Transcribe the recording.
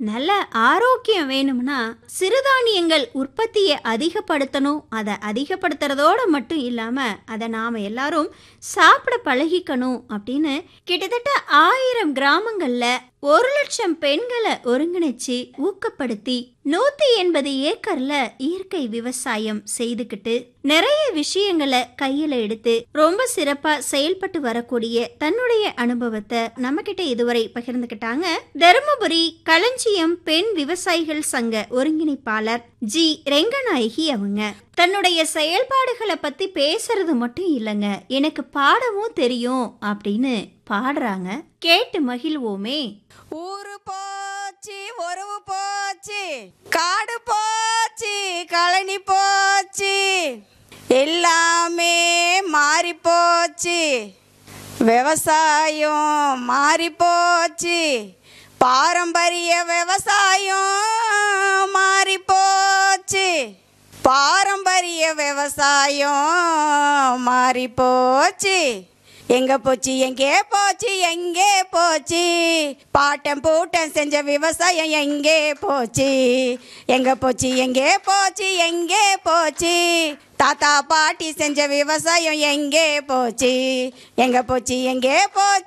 நல்ல ஆரோக்கியம் வேணும்னா சிறுதானியங்கள் உற்பத்தியை அதிகப்படுத்தணும் அதை அதிகப்படுத்துறதோட மட்டும் இல்லாம அதை நாம எல்லாரும் சாப்பிட பழகிக்கணும் அப்படின்னு கிட்டத்தட்ட ஆயிரம் கிராமங்கள்ல ஒரு லட்சம் பெண்களை ஒருங்கிணைச்சு ஊக்கப்படுத்தி நூத்தி எண்பது ஏக்கர்ல இயற்கை விவசாயம் செய்துக்கிட்டு நிறைய விஷயங்களை கையில எடுத்து ரொம்ப சிறப்பா செயல்பட்டு வரக்கூடிய தன்னுடைய அனுபவத்தை நம்ம கிட்ட இதுவரை பகிர்ந்துக்கிட்டாங்க தருமபுரி களஞ்சியம் பெண் விவசாயிகள் சங்க ஒருங்கிணைப்பாளர் ஜி ரெங்கநாயகி அவங்க தன்னுடைய செயல்பாடுகளை பத்தி பேசுறது மட்டும் இல்லைங்க எனக்கு பாடவும் தெரியும் அப்படின்னு பாடுறாங்க கேட்டு மகிழ்வோமே ஊரு போச்சு உறவு போச்சு காடு போச்சு கழனி போச்சு எல்லாமே மாறி போச்சு விவசாயம் மாறி போச்சு பாரம்பரிய விவசாயம் மாறி போச்சு பாரம்பரிய விவசாயம் மாறி போச்சு எங்க போச்சு எங்கே போச்சு எங்கே போச்சு பாட்டம் பூட்டம் செஞ்ச விவசாயம் எங்கே போச்சு எங்க போச்சு எங்கே போச்சு எங்கே போச்சு தாத்தா பாட்டி செஞ்ச விவசாயம் எங்கே போச்சு எங்க போச்சு எங்கே போச்சு